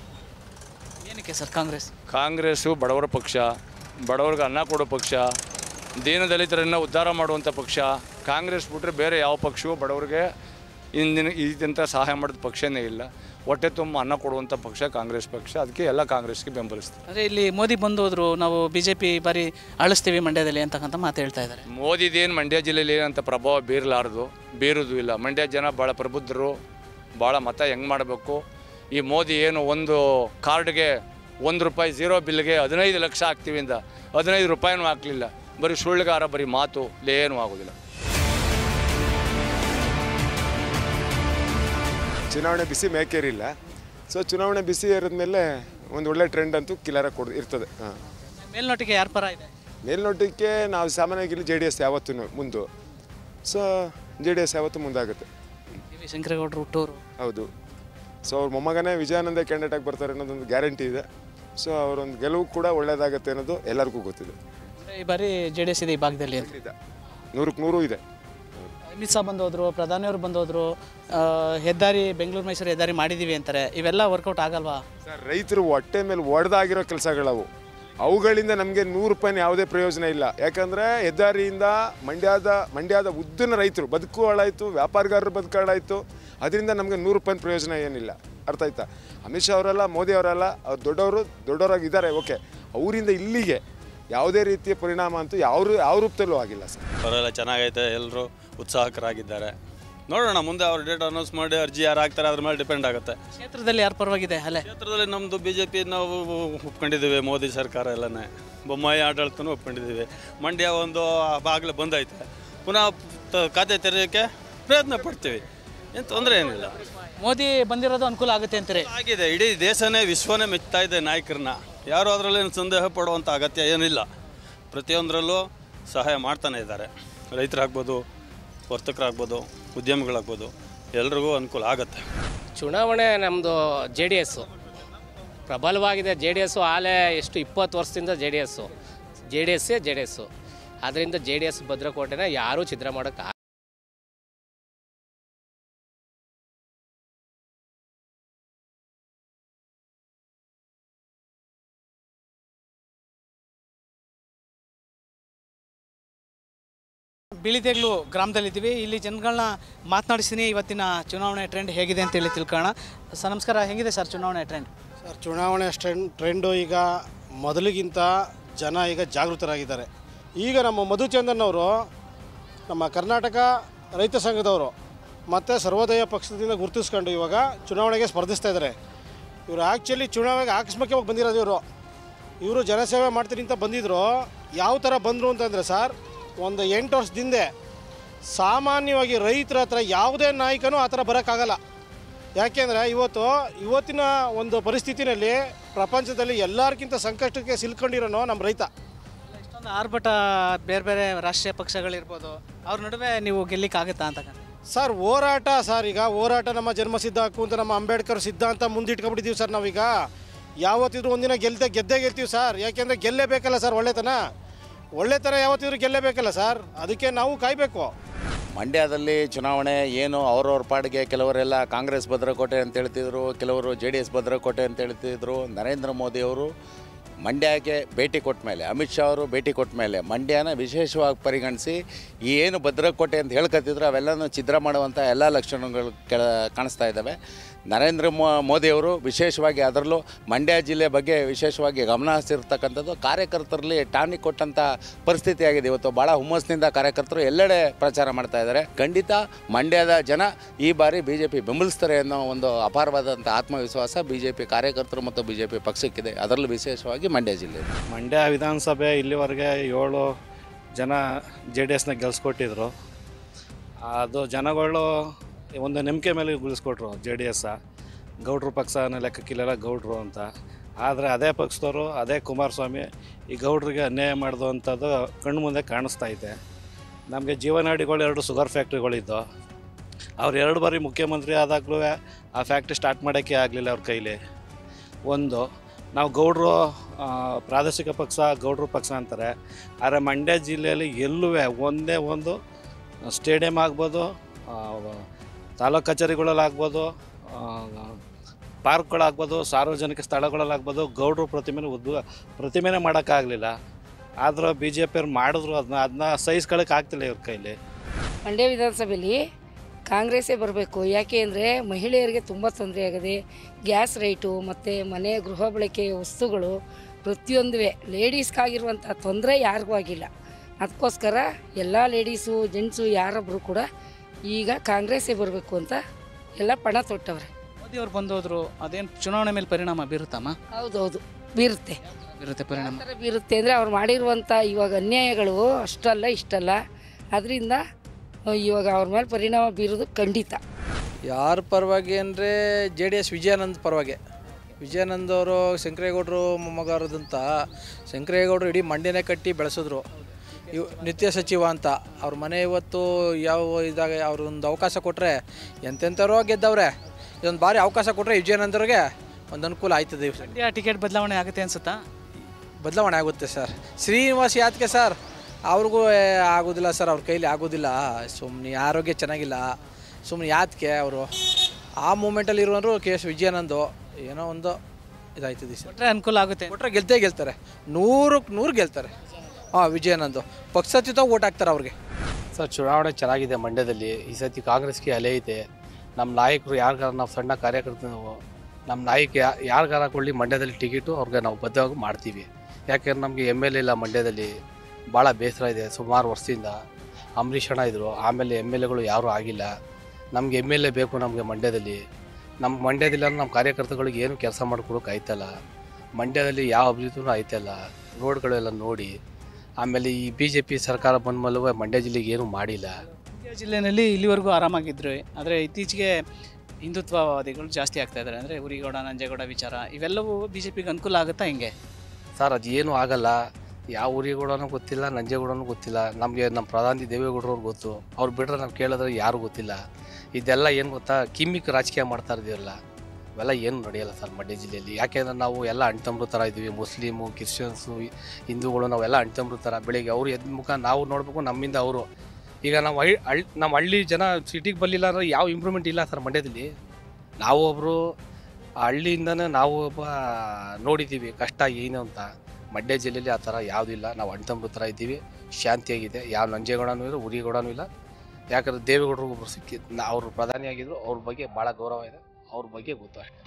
ಏನಕ್ಕೆ ಸರ್ ಕಾಂಗ್ರೆಸ್ ಕಾಂಗ್ರೆಸ್ಸು ಬಡವರ ಪಕ್ಷ ಬಡವ್ರಿಗೆ ಅನ್ನ ಕೊಡೋ ಪಕ್ಷ ದೀನದಲಿತರನ್ನು ಉದ್ಧಾರ ಮಾಡುವಂಥ ಪಕ್ಷ ಕಾಂಗ್ರೆಸ್ ಬಿಟ್ಟರೆ ಬೇರೆ ಯಾವ ಪಕ್ಷವೂ ಬಡವರಿಗೆ ಇಂದಿನ ಇದಂಥ ಸಹಾಯ ಮಾಡಿದ ಪಕ್ಷನೇ ಇಲ್ಲ ಹೊಟ್ಟೆ ತುಂಬ ಅನ್ನ ಕೊಡುವಂಥ ಪಕ್ಷ ಕಾಂಗ್ರೆಸ್ ಪಕ್ಷ ಅದಕ್ಕೆ ಎಲ್ಲ ಕಾಂಗ್ರೆಸ್ಗೆ ಬೆಂಬಲಿಸ್ತಾರೆ ಅಂದರೆ ಇಲ್ಲಿ ಮೋದಿ ಬಂದು ಹೋದ್ರು ನಾವು ಬಿ ಜೆ ಪಿ ಬಾರಿ ಅಳಿಸ್ತೀವಿ ಮಂಡ್ಯದಲ್ಲಿ ಅಂತಕ್ಕಂಥ ಮಾತು ಹೇಳ್ತಾ ಇದ್ದಾರೆ ಮೋದಿದೇನು ಮಂಡ್ಯ ಜಿಲ್ಲೆಯಲ್ಲಿ ಏನಂತ ಪ್ರಭಾವ ಬೀರಲಾರ್ದು ಬೀರೋದು ಇಲ್ಲ ಮಂಡ್ಯ ಜನ ಭಾಳ ಪ್ರಬುದ್ಧರು ಭಾಳ ಮತ ಹೆಂಗೆ ಮಾಡಬೇಕು ಈ ಮೋದಿ ಏನು ಒಂದು ಕಾರ್ಡ್ಗೆ ಒಂದು ರೂಪಾಯಿ ಝೀರೋ ಬಿಲ್ಗೆ ಹದಿನೈದು ಲಕ್ಷ ಹಾಕ್ತೀವಿ ಅಂದ ಹದಿನೈದು ರೂಪಾಯಿನೂ ಹಾಕಲಿಲ್ಲ ಬರೀ ಸುಳ್ಳುಗಾರ ಬರೀ ಮಾತು ಏನೂ ಆಗೋದಿಲ್ಲ ಚುನಾವಣೆ ಬಿಸಿ ಮೇಕೇರಿಲ್ಲ ಸೊ ಚುನಾವಣೆ ಬಿಸಿ ಏರಿದ್ಮೇಲೆ ಒಂದು ಒಳ್ಳೆ ಟ್ರೆಂಡ್ ಅಂತೂ ಕಿಲರಾಗಿ ಕೊಡ್ ಇರ್ತದೆ ಹಾಂ ಮೇಲ್ನೋಟಿಗೆ ಯಾರ ಪರ ಇದೆ ಮೇಲ್ನೋಟಕ್ಕೆ ನಾವು ಸಾಮಾನ್ಯವಾಗಿ ಜೆ ಡಿ ಎಸ್ ಯಾವತ್ತೂ ಮುಂದು ಸೊ ಜೆ ಡಿ ಎಸ್ ಯಾವತ್ತೂ ಮುಂದಾಗುತ್ತೆ ಕೆ ವಿ ಶಂಕರೇಗೌಡರು ಹುಟ್ಟೂರು ಹೌದು ಸೊ ಅವ್ರ ಮೊಮ್ಮಗನೇ ವಿಜಯಾನಂದ ಕ್ಯಾಂಡಿಡೇಟ್ ಆಗಿ ಬರ್ತಾರೆ ಅನ್ನೋದೊಂದು ಗ್ಯಾರಂಟಿ ಇದೆ ಸೊ ಅವರೊಂದು ಗೆಲುವು ಕೂಡ ಒಳ್ಳೆಯದಾಗುತ್ತೆ ಅನ್ನೋದು ಎಲ್ಲರಿಗೂ ಗೊತ್ತಿದೆ ಅಂದ್ರೆ ಈ ಬಾರಿ ಜೆ ಡಿ ಎಸ್ ಇದೆ ಈ ಭಾಗದಲ್ಲಿ ಅಂತ ಖಂಡಿತ ನೂರಕ್ಕೆ ನೂರು ಇದೆ ಅಮಿತ್ ಶಾ ಬಂದೋದ್ರು ಪ್ರಧಾನಿಯವರು ಬಂದೋದ್ರು ಆ, ಹೆದ್ದಾರಿ ಬೆಂಗಳೂರು ಮೈಸೂರು ಹೆದ್ದಾರಿ ಮಾಡಿದ್ದೀವಿ ಅಂತಾರೆ ಇವೆಲ್ಲ ವರ್ಕೌಟ್ ಆಗಲ್ವಾ ಸರ್ ರೈತರು ಹೊಟ್ಟೆ ಮೇಲೆ ಒಡೆದಾಗಿರೋ ಕೆಲಸಗಳವು ಅವುಗಳಿಂದ ನಮಗೆ ನೂರು ರೂಪಾಯಿನ ಯಾವುದೇ ಪ್ರಯೋಜನ ಇಲ್ಲ ಯಾಕಂದರೆ ಹೆದ್ದಾರಿಯಿಂದ ಮಂಡ್ಯದ ಮಂಡ್ಯದ ಉದ್ದಿನ ರೈತರು ಬದುಕು ಹಾಳಾಯಿತು ವ್ಯಾಪಾರಿಗಾರರು ಬದುಕು ಹಾಳಾಯಿತು ಅದರಿಂದ ನಮಗೆ ನೂರು ರೂಪಾಯಿನ ಪ್ರಯೋಜನ ಏನಿಲ್ಲ ಅರ್ಥ ಆಯ್ತಾ ಅಮಿತ್ ಶಾ ಅವರೆಲ್ಲ ಮೋದಿ ಅವರೆಲ್ಲ ಅವ್ರು ದೊಡ್ಡವರು ದೊಡ್ಡವರಾಗಿದ್ದಾರೆ ಓಕೆ ಅವರಿಂದ ಇಲ್ಲಿಗೆ ಯಾವುದೇ ರೀತಿಯ ಪರಿಣಾಮ ಅಂತೂ ಯಾವ ಯಾವ ರೂಪದಲ್ಲೂ ಆಗಿಲ್ಲ ಸರ್ ಪರವಾಗಿಲ್ಲ ಚೆನ್ನಾಗೈತೆ ಎಲ್ಲರೂ ಉತ್ಸಾಹಕರಾಗಿದ್ದಾರೆ ನೋಡೋಣ ಮುಂದೆ ಅವ್ರು ಡೇಟ್ ಅನೌನ್ಸ್ ಮಾಡಿ ಅರ್ಜಿ ಯಾರು ಹಾಕ್ತಾರೆ ಅದ್ರ ಮೇಲೆ ಡಿಪೆಂಡ್ ಆಗುತ್ತೆ ಕ್ಷೇತ್ರದಲ್ಲಿ ಯಾರು ಪರವಾಗಿದೆ ಅಲ್ಲೇ ಕ್ಷೇತ್ರದಲ್ಲಿ ನಮ್ಮದು ಬಿ ಜೆ ಪಿ ನಾವು ಒಪ್ಕೊಂಡಿದ್ದೀವಿ ಮೋದಿ ಸರ್ಕಾರ ಎಲ್ಲನೇ ಬೊಮ್ಮಾಯಿ ಆಡಳಿತನೂ ಒಪ್ಕೊಂಡಿದ್ದೀವಿ ಮಂಡ್ಯ ಒಂದು ಆಗಲೇ ಬಂದೈತೆ ಪುನಃ ತ- ಖಾತೆ ತೆರೆಯೋಕ್ಕೆ ಪ್ರಯತ್ನ ಪಡ್ತೀವಿ ಏನು ತೊಂದರೆ ಏನಿಲ್ಲ ಮೋದಿ ಬಂದಿರೋದು ಅನುಕೂಲ ಆಗುತ್ತೆ ಅಂತಾರೆ ಆಗಿದೆ ಇಡೀ ದೇಶನೇ ವಿಶ್ವನೇ ಮೆಚ್ತಾ ಇದೆ ನಾಯಕರನ್ನ ಯಾರು ಅದರಲ್ಲೇನು ಸಂದೇಹ ಪಡುವಂಥ ಅಗತ್ಯ ಏನಿಲ್ಲ ಪ್ರತಿಯೊಂದರಲ್ಲೂ ಸಹಾಯ ಮಾಡ್ತಾನೆ ಇದ್ದಾರೆ ರೈತರಾಗ್ಬೋದು ವರ್ತಕರಾಗ್ಬೋದು ಉದ್ಯಮಿಗಳಾಗ್ಬೋದು ಎಲ್ರಿಗೂ ಅನುಕೂಲ ಆಗುತ್ತೆ ಚುನಾವಣೆ ನಮ್ಮದು ಜೆ ಡಿ ಎಸ್ಸು ಪ್ರಬಲವಾಗಿದೆ ಜೆ ಡಿ ಎಸ್ಸು ಆಲೇ ಎಷ್ಟು ಇಪ್ಪತ್ತು ವರ್ಷದಿಂದ J D S J D ಎಸ್ಸೇ ಜೆ ಡಿ ಎಸ್ಸು ಅದರಿಂದ ಜೆ ಡಿ ಎಸ್ ಭದ್ರಕೋಟೆನ ಯಾರೂ ಛಿದ್ರ ಮಾಡೋಕ್ಕೆ ಬಿಳಿದೇಗ್ಲು ಗ್ರಾಮದಲ್ಲಿದ್ದೀವಿ ಇಲ್ಲಿ ಜನಗಳನ್ನ ಮಾತನಾಡಿಸ್ತೀನಿ ಇವತ್ತಿನ ಚುನಾವಣೆ ಟ್ರೆಂಡ್ ಹೇಗಿದೆ ಅಂತೇಳಿ ತಿಳ್ಕೊಳ್ಳೋಣ ಸರ್ ನಮಸ್ಕಾರ ಹೇಗಿದೆ ಸರ್ ಚುನಾವಣೆ ಟ್ರೆಂಡ್ ಸರ್ ಚುನಾವಣೆ ಟ್ರೆಂಡ್ ಟ್ರೆಂಡು ಈಗ ಮೊದಲಿಗಿಂತ ಜನ ಈಗ ಜಾಗೃತರಾಗಿದ್ದಾರೆ ಈಗ ನಮ್ಮ ಮಧುಚಂದನ್ ಅವರು ನಮ್ಮ ಕರ್ನಾಟಕ ರೈತ ಸಂಘದವರು ಮತ್ತು ಸರ್ವೋದಯ ಪಕ್ಷದಿಂದ ಗುರುತಿಸ್ಕೊಂಡು ಇವಾಗ ಚುನಾವಣೆಗೆ ಸ್ಪರ್ಧಿಸ್ತಾ ಇದ್ದಾರೆ ಇವರು ಆ್ಯಕ್ಚುಲಿ ಚುನಾವಣೆಗೆ ಆಕಸ್ಮಿಕವಾಗಿ ಬಂದಿರೋದು ಇವರು ಇವರು ಜನಸೇವೆ ಮಾಡ್ತೀನಿ ಅಂತ ಬಂದಿದ್ದರು ಯಾವ ಥರ ಬಂದರು ಅಂತಂದರೆ ಸರ್ ಒಂದು ಎಂಟು ವರ್ಷದಿಂದ ಸಾಮಾನ್ಯವಾಗಿ ರೈತರ ಹತ್ರ ಯಾವುದೇ ನಾಯಕನೂ ಆ ಥರ ಬರೋಕ್ಕಾಗಲ್ಲ ಯಾಕೆಂದರೆ ಇವತ್ತು ಇವತ್ತಿನ ಒಂದು ಪರಿಸ್ಥಿತಿನಲ್ಲಿ ಪ್ರಪಂಚದಲ್ಲಿ ಎಲ್ಲರಿಗಿಂತ ಸಂಕಷ್ಟಕ್ಕೆ ಸಿಲ್ಕೊಂಡಿರೋನು ನಮ್ಮ ರೈತ ಇಷ್ಟೊಂದು ಆರ್ಭಟ ಬೇರೆ ಬೇರೆ ರಾಷ್ಟ್ರೀಯ ಪಕ್ಷಗಳಿರ್ಬೋದು ಅವ್ರ ನಡುವೆ ನೀವು ಗೆಲ್ಲಿಕ್ಕಾಗುತ್ತಾ ಅಂತ ಸರ್ ಹೋರಾಟ ಸರ್ ಈಗ ಹೋರಾಟ ನಮ್ಮ ಜನ್ಮ ಸಿದ್ಧ ಹಕ್ಕು ಅಂತ ನಮ್ಮ ಅಂಬೇಡ್ಕರ್ ಸಿದ್ಧಾಂತ ಮುಂದಿಟ್ಕೊಬಿಟ್ಟಿದ್ದೀವಿ ಸರ್ ನಾವೀಗ ಯಾವತ್ತಿದ್ರು ಒಂದಿನ ಗೆಲ್ದೆ ಗೆದ್ದೇ ಗೆಲ್ತೀವಿ ಸರ್ ಯಾಕೆಂದರೆ ಗೆಲ್ಲೇಬೇಕಲ್ಲ ಸರ್ ಒಳ್ಳೆತನ ಒಳ್ಳೆತನ ಯಾವತ್ತಿದ್ರು ಗೆಲ್ಲೇಬೇಕಲ್ಲ ಸರ್ ಅದಕ್ಕೆ ನಾವು ಕಾಯಬೇಕು ಮಂಡ್ಯದಲ್ಲಿ ಚುನಾವಣೆ ಏನು ಅವ್ರವ್ರ ಪಾಡಿಗೆ ಕೆಲವರೆಲ್ಲ ಕಾಂಗ್ರೆಸ್ ಭದ್ರಕೋಟೆ ಅಂತ ಹೇಳ್ತಿದ್ರು ಕೆಲವರು ಜೆ ಡಿ ಎಸ್ ಭದ್ರಕೋಟೆ ಅಂತ ಹೇಳ್ತಿದ್ರು ನರೇಂದ್ರ ಮೋದಿ ಅವರು ಮಂಡ್ಯಕ್ಕೆ ಭೇಟಿ ಕೊಟ್ಟ ಮೇಲೆ ಅಮಿತ್ ಶಾ ಅವರು ಭೇಟಿ ಕೊಟ್ಟ ಮೇಲೆ ಮಂಡ್ಯನ ವಿಶೇಷವಾಗಿ ಪರಿಗಣಿಸಿ ಈ ಏನು ಭದ್ರಕೋಟೆ ಅಂತ ಹೇಳ್ಕೊತಿದ್ರು ಅವೆಲ್ಲನೂ ಛಿದ್ರ ಮಾಡುವಂಥ ಎಲ್ಲ ಲಕ್ಷಣಗಳು ಕೆಳ ಕಾಣಿಸ್ತಾ ಇದ್ದಾವೆ ನರೇಂದ್ರ ಮೋ ಮೋದಿಯವರು ವಿಶೇಷವಾಗಿ ಅದರಲ್ಲೂ ಮಂಡ್ಯ ಜಿಲ್ಲೆ ಬಗ್ಗೆ ವಿಶೇಷವಾಗಿ ಗಮನ ಹರಿಸಿರ್ತಕ್ಕಂಥದ್ದು ಕಾರ್ಯಕರ್ತರಲ್ಲಿ ಟಾನಿಕ್ ಕೊಟ್ಟಂಥ ಪರಿಸ್ಥಿತಿ ಆಗಿದೆ ಇವತ್ತು ಭಾಳ ಹುಮ್ಮಸ್ಸಿನಿಂದ ಕಾರ್ಯಕರ್ತರು ಎಲ್ಲೆಡೆ ಪ್ರಚಾರ ಮಾಡ್ತಾ ಇದ್ದಾರೆ ಖಂಡಿತ ಮಂಡ್ಯದ ಜನ ಈ ಬಾರಿ ಬಿ ಜೆ ಪಿ ಬೆಂಬಲಿಸ್ತಾರೆ ಅನ್ನೋ ಒಂದು ಅಪಾರವಾದಂಥ ಆತ್ಮವಿಶ್ವಾಸ ಬಿ ಜೆ ಪಿ ಕಾರ್ಯಕರ್ತರು ಮತ್ತು ಬಿ ಜೆ ಪಿ ಪಕ್ಷಕ್ಕಿದೆ ಅದರಲ್ಲೂ ವಿಶೇಷವಾಗಿ ಮಂಡ್ಯ ಜಿಲ್ಲೆ ಮಂಡ್ಯ ವಿಧಾನಸಭೆ ಇಲ್ಲಿವರೆಗೆ ಏಳು ಜನ ಜೆ ಡಿ ಎಸ್ನ ಗೆಲ್ಸ್ಕೊಟ್ಟಿದ್ರು ಅದು ಜನಗಳು ಒಂದು ನಂಬಿಕೆ ಮೇಲೆ ಗೆಲ್ಸ್ಕೊಟ್ರು ಜೆ ಡಿ ಎಸ್ಸ ಗೌಡ್ರು ಪಕ್ಷ ಅನ್ನೋ ಲೆಕ್ಕಕ್ಕಿಲ್ಲೆಲ್ಲ ಗೌಡ್ರು ಅಂತ ಆದರೆ ಅದೇ ಪಕ್ಷದವರು ಅದೇ ಕುಮಾರಸ್ವಾಮಿ ಈ ಗೌಡ್ರಿಗೆ ಅನ್ಯಾಯ ಮಾಡಿದು ಅಂಥದ್ದು ಕಣ್ಣು ಮುಂದೆ ಕಾಣಿಸ್ತಾ ಇದೆ ನಮಗೆ ಜೀವನಾಡಿಗಳು ಎರಡು ಶುಗರ್ ಫ್ಯಾಕ್ಟ್ರಿಗಳಿದ್ದು ಅವ್ರು ಎರಡು ಬಾರಿ ಮುಖ್ಯಮಂತ್ರಿ ಆದಾಗಲೂ ಆ ಫ್ಯಾಕ್ಟ್ರಿ ಸ್ಟಾರ್ಟ್ ಮಾಡೋಕ್ಕೆ ಆಗಲಿಲ್ಲ ಅವ್ರ ಕೈಲಿ ಒಂದು ನಾವು ಗೌಡ್ರು ಆ, ಪ್ರಾದೇಶಿಕ ಪಕ್ಷ ಗೌಡ್ರು ಪಕ್ಷ ಅಂತಾರೆ ಆದರೆ ಮಂಡ್ಯ ಜಿಲ್ಲೆಯಲ್ಲಿ ಎಲ್ಲೂ ಒಂದೇ ಒಂದು ಸ್ಟೇಡಿಯಂ ಆಗ್ಬೋದು ಆ, ತಾಲೂಕು ಕಚೇರಿಗಳಲ್ಲಿ ಆಗ್ಬೋದು ಆ, ಪಾರ್ಕ್ಗಳಾಗ್ಬೋದು ಸಾರ್ವಜನಿಕ ಸ್ಥಳಗಳಲ್ಲಾಗ್ಬೋದು ಗೌಡ್ರು ಪ್ರತಿಮೆನ ಉದ್ವ ಪ್ರತಿಮೆನೇ ಮಾಡೋಕ್ಕಾಗಲಿಲ್ಲ ಆದರೂ ಬಿ ಜೆ ಪಿಯವ್ರು ಮಾಡಿದ್ರು ಅದನ್ನ ಅದನ್ನ ಸಹಿಸ್ಕೊಳಕ್ಕೆ ಆಗ್ತಿಲ್ಲ ಇವ್ರ ಕೈಲಿ ಮಂಡ್ಯ ವಿಧಾನಸಭೆಯಲ್ಲಿ ಕಾಂಗ್ರೆಸ್ಸೇ ಬರಬೇಕು ಯಾಕೆ ಅಂದರೆ ಮಹಿಳೆಯರಿಗೆ ತುಂಬ ತೊಂದರೆ ಆಗಿದೆ ಗ್ಯಾಸ್ ರೈಟು ಮತ್ತು ಮನೆ ಗೃಹ ಬಳಕೆಯ ವಸ್ತುಗಳು ಪ್ರತಿಯೊಂದುವೆ ಲೇಡೀಸ್ಗಾಗಿರುವಂಥ ತೊಂದರೆ ಯಾರಿಗೂ ಆಗಿಲ್ಲ ಅದಕ್ಕೋಸ್ಕರ ಎಲ್ಲ ಲೇಡೀಸು ಜೆಂಟ್ಸು ಯಾರೊಬ್ಬರು ಕೂಡ ಈಗ ಕಾಂಗ್ರೆಸ್ಸೇ ಬರಬೇಕು ಅಂತ ಎಲ್ಲ ಪಣ ತೊಟ್ಟವ್ರೆ ಮೋದಿ ಅವ್ರು ಬಂದೋದ್ರು ಅದೇನು ಚುನಾವಣೆ ಮೇಲೆ ಪರಿಣಾಮ ಬೀರುತ್ತಮ್ಮ ಹೌದೌದು ಬೀರುತ್ತೆ ಬೀರುತ್ತೆ ಪರಿಣಾಮ ಥರ ಬೀರುತ್ತೆ ಅಂದರೆ ಅವ್ರು ಮಾಡಿರುವಂಥ ಇವಾಗ ಅನ್ಯಾಯಗಳು ಅಷ್ಟಲ್ಲ ಇಷ್ಟಲ್ಲ ಅದರಿಂದ ಇವಾಗ ಅವ್ರ ಮೇಲೆ ಪರಿಣಾಮ ಬೀರೋದು ಖಂಡಿತ ಯಾರ ಪರವಾಗಿ ಅಂದರೆ ಜೆ ಡಿ ಎಸ್ ವಿಜಯಾನಂದ್ ಪರವಾಗಿ ವಿಜಯಾನಂದ್ ಅವರು ಶಂಕರೇಗೌಡರು ಮೊಮ್ಮಗಾರದಂತ ಶಂಕರೇಗೌಡರು ಇಡೀ ಮಂಡ್ಯನೇ ಕಟ್ಟಿ ಬೆಳೆಸಿದ್ರು ಇವ್ ನಿತ್ಯ ಸಚಿವ ಅಂತ ಅವ್ರ ಮನೆ ಇವತ್ತು ಯಾವ ಇದಾಗ ಅವ್ರೊಂದು ಅವಕಾಶ ಕೊಟ್ಟರೆ ಎಂತೆಂಥವ್ರೋ ಗೆದ್ದವ್ರೆ ಇದೊಂದು ಬಾರಿ ಅವಕಾಶ ಕೊಟ್ಟರೆ ವಿಜಯಾನಂದವ್ರಿಗೆ ಒಂದು ಅನುಕೂಲ ಆಯ್ತದೆ ಮಂಡ್ಯ ಟಿಕೆಟ್ ಬದಲಾವಣೆ ಆಗುತ್ತೆ ಅನ್ಸುತ್ತಾ ಬದಲಾವಣೆ ಆಗುತ್ತೆ ಸರ್ ಶ್ರೀನಿವಾಸ್ ಯಾತ್ಕೆ ಸರ್ ಅವ್ರಿಗೂ ಏ, ಆಗೋದಿಲ್ಲ ಸರ್ ಅವ್ರ ಕೈಲಿ ಆಗೋದಿಲ್ಲ ಸುಮ್ಮನೆ ಆರೋಗ್ಯ ಚೆನ್ನಾಗಿಲ್ಲ ಸುಮ್ಮನೆ ಯಾತ್ಕೆ ಅವರು ಆ ಮೂಮೆಂಟಲ್ಲಿ ಇರುವಂದ್ರು ಕೆ ಎಸ್ ವಿಜಯಾನಂದು ಏನೋ ಒಂದು ಇದಾಯ್ತದೆ ಸರ್ ಕೊಟ್ಟರೆ ಅನುಕೂಲ ಆಗುತ್ತೆ ಕೊಟ್ಟರೆ ಗೆಲ್ತೇ ಗೆಲ್ತಾರೆ ನೂರಕ್ಕೆ ನೂರು ಗೆಲ್ತಾರೆ ಹಾಂ ವಿಜಯಾನಂದು ಪಕ್ಷಾತೀತ ಓಟ್ ಹಾಕ್ತಾರೆ ಅವ್ರಿಗೆ ಸರ್ ಚುನಾವಣೆ ಚೆನ್ನಾಗಿದೆ ಮಂಡ್ಯದಲ್ಲಿ ಈ ಸತಿ ಕಾಂಗ್ರೆಸ್ಗೆ ಅಲೆ ಐತೆ ನಮ್ಮ ನಾಯಕರು ಯಾರಿಗಾರ ನಾವು ಸಣ್ಣ ಕಾರ್ಯಕರ್ತ ನಾವು ನಮ್ಮ ನಾಯಕ ಯಾ- ಯಾರಿಗಾರ ಕೊಡಲಿ ಮಂಡ್ಯದಲ್ಲಿ ಟಿಕೆಟು ಅವ್ರಿಗೆ ನಾವು ಬದ್ಧವಾಗಿ ಮಾಡ್ತೀವಿ ಯಾಕೆಂದ್ರೆ ನಮಗೆ ಎಮ್ ಎಲ್ ಎ ಇಲ್ಲ ಮಂಡ್ಯದಲ್ಲಿ ಭಾಳ ಬೇಸರ ಇದೆ ಸುಮಾರು ವರ್ಷದಿಂದ ಅಂಬರೀಷ್ ಅಣ್ಣ ಇದ್ದರು ಆಮೇಲೆ ಎಮ್ ಎಲ್ ಎಗಳು ಯಾರೂ ಆಗಿಲ್ಲ ನಮ್ಗೆ ಎಮ್ ಎಲ್ ಎ ಬೇಕು ನಮಗೆ ಮಂಡ್ಯದಲ್ಲಿ ನಮ್ಮ ಮಂಡ್ಯದಲ್ಲಿ ನಮ್ಮ ಕಾರ್ಯಕರ್ತಗಳಿಗೆ ಏನು ಕೆಲಸ ಮಾಡ್ಕೊಡೋಕೆ ಆಯ್ತಲ್ಲ ಮಂಡ್ಯದಲ್ಲಿ ಯಾವ ಅಭಿವೃದ್ಧಿನೂ ಆಯ್ತಲ್ಲ ರೋಡ್ಗಳೆಲ್ಲ ನೋಡಿ ಆಮೇಲೆ ಈ ಬಿ ಜೆ ಪಿ ಸರ್ಕಾರ ಬಂದ್ಮೇಲೂ ಮಂಡ್ಯ ಜಿಲ್ಲೆಗೆ ಏನೂ ಮಾಡಿಲ್ಲ ಮಂಡ್ಯ ಜಿಲ್ಲೆಯಲ್ಲಿ ಇಲ್ಲಿವರೆಗೂ ಆರಾಮಾಗಿದ್ರು ಆದರೆ ಇತ್ತೀಚೆಗೆ ಹಿಂದುತ್ವವಾದಿಗಳು ಜಾಸ್ತಿ ಆಗ್ತಾ ಇದ್ದಾರೆ ಅಂದರೆ ಉರಿಗೌಡ ನಂಜೇಗೌಡ ವಿಚಾರ ಇವೆಲ್ಲವೂ ಬಿ ಜೆ ಪಿಗೆ ಅನುಕೂಲ ಆಗುತ್ತಾ ಹಿಂಗೆ ಸರ್ ಅದು ಏನೂ ಆಗಲ್ಲ ಯಾವ ಊರಿಗೂಡನೂ ಗೊತ್ತಿಲ್ಲ ನಂಜೇಗೌಡನೂ ಗೊತ್ತಿಲ್ಲ ನಮಗೆ ನಮ್ಮ ಪ್ರಧಾನಿ ದೇವೇಗೌಡರವ್ರು ಗೊತ್ತು ಅವ್ರು ಬಿಟ್ರೆ ನಾವು ಕೇಳಿದ್ರೆ ಯಾರೂ ಗೊತ್ತಿಲ್ಲ ಇದೆಲ್ಲ ಏನು ಗೊತ್ತಾ ಕಿಮ್ಮಿಕ್ ರಾಜಕೀಯ ಮಾಡ್ತಾ ಇದ್ದೀವಲ್ಲ ಇವೆಲ್ಲ ಏನು ನಡೆಯಲ್ಲ ಸರ್ ಮಂಡ್ಯ ಜಿಲ್ಲೆಯಲ್ಲಿ ಯಾಕೆಂದ್ರೆ ನಾವು ಎಲ್ಲ ಅಣ್ತಂಬ್ರು ಥರ ಇದ್ದೀವಿ ಮುಸ್ಲಿಮು ಕ್ರಿಶ್ಚಿಯನ್ಸು ಹಿಂದೂಗಳು ನಾವೆಲ್ಲ ಅಣ್ತಂಬ್ರು ಥರ ಬೆಳಿಗ್ಗೆ ಅವ್ರು ಎದ್ದ ಮುಖ ನಾವು ನೋಡಬೇಕು ನಮ್ಮಿಂದ ಅವರು ಈಗ ನಾವು ಹಳ್ಳಿ ಹಳ್ಳಿ ನಮ್ಮ ಹಳ್ಳಿ ಜನ ಸಿಟಿಗೆ ಬರಲಿಲ್ಲ ಅಂದ್ರೆ ಯಾವ ಇಂಪ್ರೂವ್ಮೆಂಟ್ ಇಲ್ಲ ಸರ್ ಮಂಡ್ಯದಲ್ಲಿ ನಾವು ಒಬ್ಬರು ಹಳ್ಳಿಯಿಂದನೇ ನಾವು ಒಬ್ಬ ನೋಡಿದ್ದೀವಿ ಕಷ್ಟ ಏನು ಅಂತ ಮಂಡ್ಯ ಜಿಲ್ಲೆಯಲ್ಲಿ ಆ ಥರ ಯಾವುದೂ ಇಲ್ಲ ನಾವು ಅಣ್ತಂಬ್ರು ಥರ ಇದ್ದೀವಿ ಶಾಂತಿಯಾಗಿದೆ ಯಾವ ನಂಜೇಗೌಡನೂ ಇಲ್ಲ ಉರಿಗೌಡನೂ ಇಲ್ಲ ಯಾಕಂದ್ರೆ ದೇವೇಗೌಡರು ಒಬ್ರು ಸಿಕ್ಕಿ ನಾ- ಅವರು ಪ್ರಧಾನಿ ಆಗಿದ್ರು ಅವ್ರ ಬಗ್ಗೆ ಭಾಳ ಗೌರವ ಇದೆ ಅವ್ರ ಬಗ್ಗೆ ಗೊತ್ತು ಅಷ್ಟೇ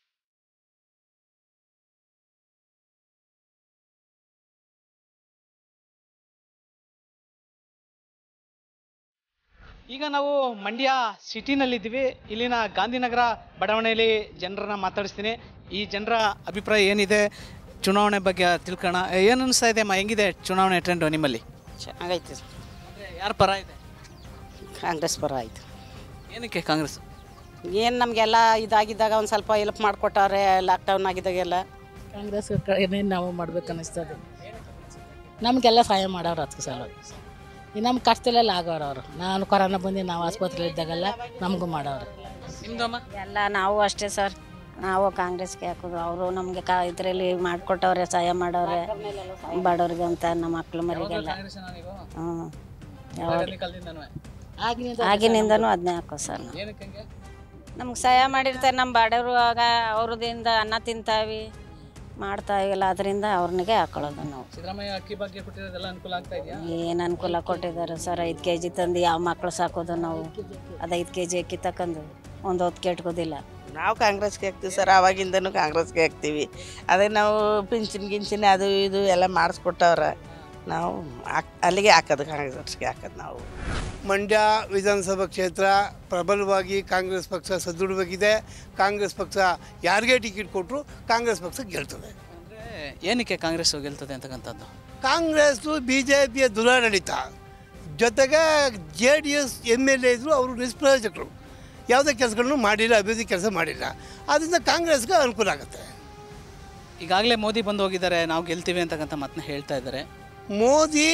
ಈಗ ನಾವು ಮಂಡ್ಯ ಸಿಟಿನಲ್ಲಿದ್ದೀವಿ ಇಲ್ಲಿನ ಗಾಂಧಿನಗರ ಬಡಾವಣೆಯಲ್ಲಿ ಜನರನ್ನ ಮಾತಾಡಿಸ್ತೀನಿ ಈ ಜನರ ಅಭಿಪ್ರಾಯ ಏನಿದೆ ಚುನಾವಣೆ ಬಗ್ಗೆ ತಿಳ್ಕೋಣ ಏನು ಅನಿಸ್ತಾ ಇದೆ ಅಮ್ಮ ಹೆಂಗಿದೆ ಚುನಾವಣೆ ಟ್ರೆಂಡು ನಿಮ್ಮಲ್ಲಿ ಚೆನ್ನಾಗೈತೆ ಯಾರ ಪರ ಇದೆ ಕಾಂಗ್ರೆಸ್ ಪರ ಆಯಿತು ಏನಕ್ಕೆ ಕಾಂಗ್ರೆಸ್ ಏನು ನಮಗೆಲ್ಲ ಇದಾಗಿದ್ದಾಗ ಒಂದು ಸ್ವಲ್ಪ ಹೆಲ್ಪ್ ಮಾಡಿಕೊಟ್ಟವ್ರೆ ಲಾಕ್ಡೌನ್ ಆಗಿದ್ದಾಗೆಲ್ಲ ಕಾಂಗ್ರೆಸ್ ಕಡೆನೇ ನಾವು ಮಾಡ್ಬೇಕು ಅನ್ನಿಸ್ತದೆ ನಮಗೆಲ್ಲ ಸಹಾಯ ಮಾಡೋರು ಹತ್ತು ಸಲ ಈ ನಮ್ಮ ಕಷ್ಟದಲ್ಲೆಲ್ಲ ಆಗೋರು ಅವರು ನಾನು ಕೊರೋನಾ ಬಂದು ನಾವು ಆಸ್ಪತ್ರೆಯಲ್ಲಿ ಇದ್ದಾಗೆಲ್ಲ ನಮಗೂ ಮಾಡೋರು ನಿಮ್ದಮ್ಮ ಎಲ್ಲ ನಾವು ಅಷ್ಟೇ ಸರ್ ನಾವು ಕಾಂಗ್ರೆಸ್ಗೆ ಹಾಕೋದು ಅವರು ನಮಗೆ ಕಾ ಇದರಲ್ಲಿ ಮಾಡಿಕೊಟ್ಟವ್ರೆ ಸಹಾಯ ಮಾಡವ್ರೆ ಬಡವ್ರಿಗೆ ಅಂತ ನಮ್ಮ ಮಕ್ಳು ಮರಿಗೆಲ್ಲ ಹ್ಞೂ ಯಾವಾಗ ಆಗಿನಿಂದನೂ ಅದನ್ನೇ ಹಾಕೋ ಸರ್ ನಾವು ನಮ್ಗೆ ಸಹಾಯ ಮಾಡಿರ್ತಾರೆ ನಮ್ಮ ಬಡವರು ಆಗ ಅವ್ರದಿಂದ ಅನ್ನ ತಿಂತಾವಿ ಮಾಡ್ತಾ ಇವೆಲ್ಲ ಅದರಿಂದ ಅವ್ರನಿಗೆ ಹಾಕೊಳ್ಳೋದು ನಾವು ಸಿದ್ದರಾಮಯ್ಯ ಅಕ್ಕಿ ಬಗ್ಗೆ ಕೊಟ್ಟಿರೋದೆಲ್ಲ ಅನುಕೂಲ ಆಗ್ತಾ ಇದೆಯಾ ಏನು ಅನುಕೂಲ ಕೊಟ್ಟಿದ್ದಾರೆ ಸರ್ ಐದು ಕೆ ಜಿ ತಂದು ಯಾವ ಮಕ್ಕಳು ಸಾಕೋದು ನಾವು ಅದು ಐದು ಕೆ ಜಿ ಅಕ್ಕಿ ತಕೊಂಡು ಒಂದು ಹೊತ್ತು ಕೆಟ್ಕೋದಿಲ್ಲ ನಾವು ಕಾಂಗ್ರೆಸ್ಗೆ ಹಾಕ್ತೀವಿ ಸರ್ ಆವಾಗಿಂದನೂ ಕಾಂಗ್ರೆಸ್ಗೆ ಹಾಕ್ತೀವಿ ಅದೇ ನಾವು ಪಿಂಚಿನ್ ಗಿಂಚಿನ್ ಅದು ಇದು ಎಲ್ಲ ಮಾಡಿಸ್ಕೊಟ್ಟವ್ರ ನಾವು ಹಾಕ್ ಅಲ್ಲಿಗೆ ಹಾಕೋದು ಕಾಂಗ್ರೆಸ್ಗೆ ಹಾಕೋದು ನಾವು ಮಂಡ್ಯ ವಿಧಾನಸಭಾ ಕ್ಷೇತ್ರ ಪ್ರಬಲವಾಗಿ ಕಾಂಗ್ರೆಸ್ ಪಕ್ಷ ಸದೃಢವಾಗಿದೆ ಕಾಂಗ್ರೆಸ್ ಪಕ್ಷ ಯಾರಿಗೆ ಟಿಕೆಟ್ ಕೊಟ್ಟರು ಕಾಂಗ್ರೆಸ್ ಪಕ್ಷ ಗೆಲ್ತದೆ ಏನಕ್ಕೆ ಕಾಂಗ್ರೆಸ್ ಗೆಲ್ತದೆ ಅಂತಕ್ಕಂಥದ್ದು ಕಾಂಗ್ರೆಸ್ಸು ಬಿ ಜೆ ಪಿಯ ದುರಾಡಳಿತ ಜೊತೆಗೆ J D S M L A ಇದ್ದರು ಅವರು ನಿಷ್ಪ್ರಯೋಜಕರು ಯಾವುದೇ ಕೆಲಸಗಳನ್ನು ಮಾಡಿಲ್ಲ ಅಭಿವೃದ್ಧಿ ಕೆಲಸ ಮಾಡಿಲ್ಲ ಆದ್ದರಿಂದ ಕಾಂಗ್ರೆಸ್ಗೆ ಅನುಕೂಲ ಆಗುತ್ತೆ ಈಗಾಗಲೇ ಮೋದಿ ಬಂದು ಹೋಗಿದ್ದಾರೆ ನಾವು ಗೆಲ್ತೀವಿ ಅಂತಕ್ಕಂಥ ಮಾತನ್ನ ಹೇಳ್ತಾ ಇದ್ದಾರೆ ಮೋದಿ